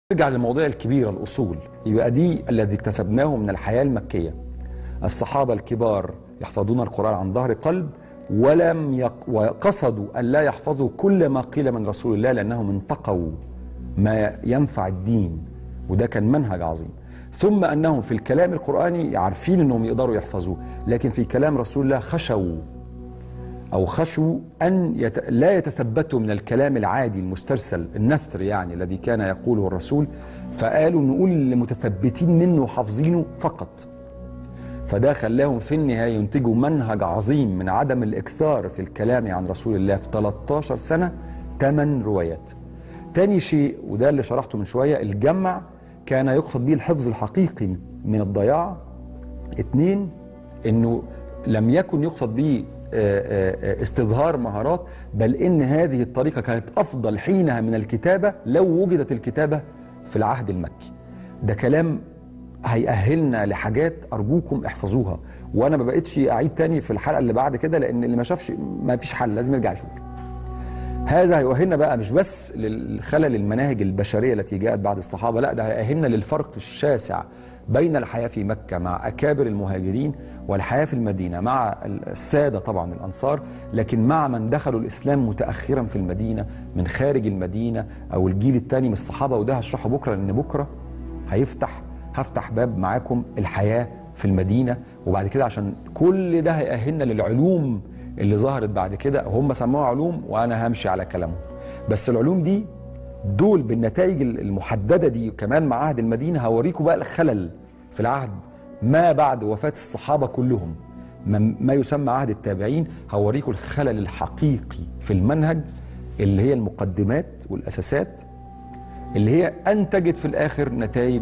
نرجع للمواضيع الكبيرة الأصول يبقى دي الذي اكتسبناه من الحياة المكية الصحابة الكبار يحفظون القرآن عن ظهر قلب ولم يق... وقصدوا أن لا يحفظوا كل ما قيل من رسول الله لأنهم انتقوا ما ينفع الدين وده كان منهج عظيم ثم أنهم في الكلام القرآني عارفين أنهم يقدروا يحفظوه لكن في كلام رسول الله خشوا أو خشوا أن يت... لا يتثبتوا من الكلام العادي المسترسل النثر يعني الذي كان يقوله الرسول فقالوا نقول لمتثبتين منه وحافظينه فقط فده خلاهم في النهاية ينتجوا منهج عظيم من عدم الإكثار في الكلام عن رسول الله في 13 سنة 8 روايات تاني شيء وده اللي شرحته من شوية الجمع كان يقصد به الحفظ الحقيقي من الضياع اتنين انه لم يكن يقصد به استظهار مهارات بل ان هذه الطريقه كانت افضل حينها من الكتابه لو وجدت الكتابه في العهد المكي ده كلام هيأهلنا لحاجات ارجوكم احفظوها وانا ما بقتش اعيد تاني في الحلقه اللي بعد كده لان اللي ما شافش ما فيش حل لازم يرجع يشوف هذا هيؤهلنا بقى مش بس للخلل المناهج البشريه التي جاءت بعد الصحابه لا ده هيأهلنا للفرق الشاسع بين الحياة في مكة مع أكابر المهاجرين والحياة في المدينة مع السادة طبعا الأنصار لكن مع من دخلوا الإسلام متأخرا في المدينة من خارج المدينة أو الجيل الثاني من الصحابة وده هشرحه بكرة لأن بكرة هيفتح هفتح باب معاكم الحياة في المدينة وبعد كده عشان كل ده هيأهلنا للعلوم اللي ظهرت بعد كده هم سموها علوم وأنا همشي على كلامهم بس العلوم دي دول بالنتائج المحددة دي كمان مع عهد المدينة هوريكم بقى الخلل في العهد ما بعد وفاة الصحابة كلهم ما يسمى عهد التابعين هوريكم الخلل الحقيقي في المنهج اللي هي المقدمات والأساسات اللي هي أنتجت في الآخر نتائج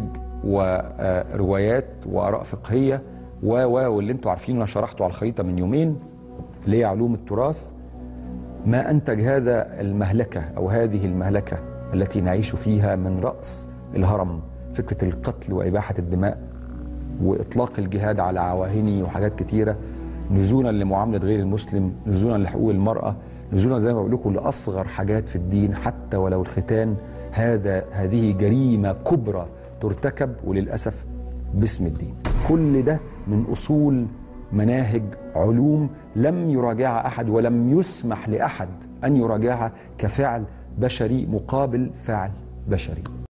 وروايات وآراء فقهية و و واللي انتوا عارفين انا شرحته على الخريطة من يومين اللي هي علوم التراث ما أنتج هذا المهلكة أو هذه المهلكة التي نعيش فيها من رأس الهرم فكرة القتل وإباحة الدماء وإطلاق الجهاد على عواهني وحاجات كتيرة نزولا لمعاملة غير المسلم نزولا لحقوق المرأة نزولا زي ما بقول لكم لأصغر حاجات في الدين حتى ولو الختان هذا هذه جريمة كبرى ترتكب وللأسف باسم الدين كل ده من أصول مناهج علوم لم يراجعها أحد ولم يسمح لأحد أن يراجعها كفعل بشري مقابل فعل بشري